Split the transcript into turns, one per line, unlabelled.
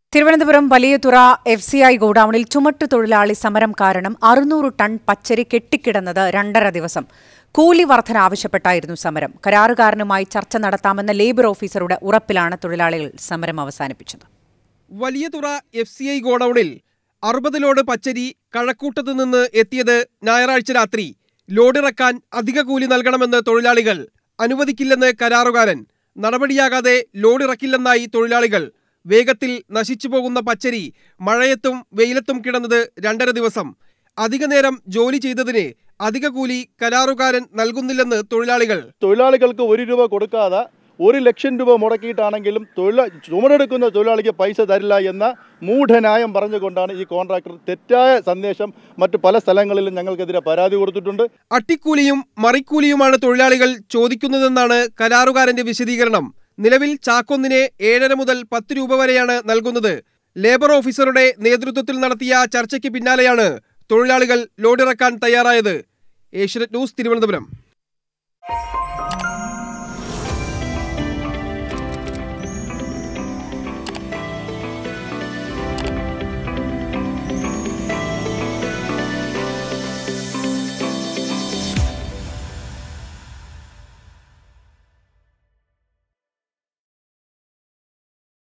Thiruvananthapuram Valiyathura F C I ഗോഡൌണിൽ ചുമട്ടു തൊഴിലാളി സമരം കാരണം അറുന്നൂറ് ടൺ പച്ചരി കെട്ടിക്കിടന്നത് രണ്ടര ദിവസം കൂലി വർധന ആവശ്യപ്പെട്ടായിരുന്നു സമരം കരാറുകാരനുമായി ചർച്ച നടത്താമെന്ന ലേബർ ഓഫീസറുടെ ഉറപ്പിലാണ് തൊഴിലാളികൾ സമരം അവസാനിപ്പിച്ചത്
വലിയതുറ എഫ് സി ഐ ഗോഡൌണിൽ അറുപത് ലോഡ് പച്ചരി കഴക്കൂട്ടത്തു നിന്ന് എത്തിയത് ഞായറാഴ്ച രാത്രി ലോഡിറക്കാൻ അധിക കൂലി നൽകണമെന്ന് തൊഴിലാളികൾ അനുവദിക്കില്ലെന്ന് കരാറുകാരൻ നടപടിയാകാതെ ലോഡിറക്കില്ലെന്നായി തൊഴിലാളികൾ വേഗത്തിൽ നശിച്ചു പോകുന്ന പച്ചരി മഴയത്തും വെയിലത്തും കിടന്നത് രണ്ടര ദിവസം അധിക നേരം ജോലി ചെയ്തതിന് അധിക കൂലി കരാറുകാരൻ നൽകുന്നില്ലെന്ന് തൊഴിലാളികൾ
തൊഴിലാളികൾക്ക് ഒരു രൂപ കൊടുക്കാതെ ഒരു ലക്ഷം രൂപ മുടക്കിയിട്ടാണെങ്കിലും തൊഴിലാ ചുമടെടുക്കുന്ന തൊഴിലാളിക്ക് പൈസ തരില്ല എന്ന മൂഢന്യായം പറഞ്ഞുകൊണ്ടാണ് ഈ കോൺട്രാക്ടർ തെറ്റായ സന്ദേശം മറ്റു പല സ്ഥലങ്ങളിലും ഞങ്ങൾക്കെതിരെ പരാതി കൊടുത്തിട്ടുണ്ട്
അട്ടിക്കൂലിയും മറിക്കൂലിയുമാണ് തൊഴിലാളികൾ ചോദിക്കുന്നതെന്നാണ് കരാറുകാരന്റെ വിശദീകരണം നിലവിൽ ചാക്കൊന്നിന് ഏഴര മുതൽ പത്ത് രൂപ വരെയാണ് നൽകുന്നത് ലേബർ ഓഫീസറുടെ നേതൃത്വത്തിൽ നടത്തിയ ചർച്ചയ്ക്ക് പിന്നാലെയാണ് തൊഴിലാളികൾ ലോഡിറക്കാൻ തയ്യാറായത് ഏഷ്യനെറ്റ് ന്യൂസ് തിരുവനന്തപുരം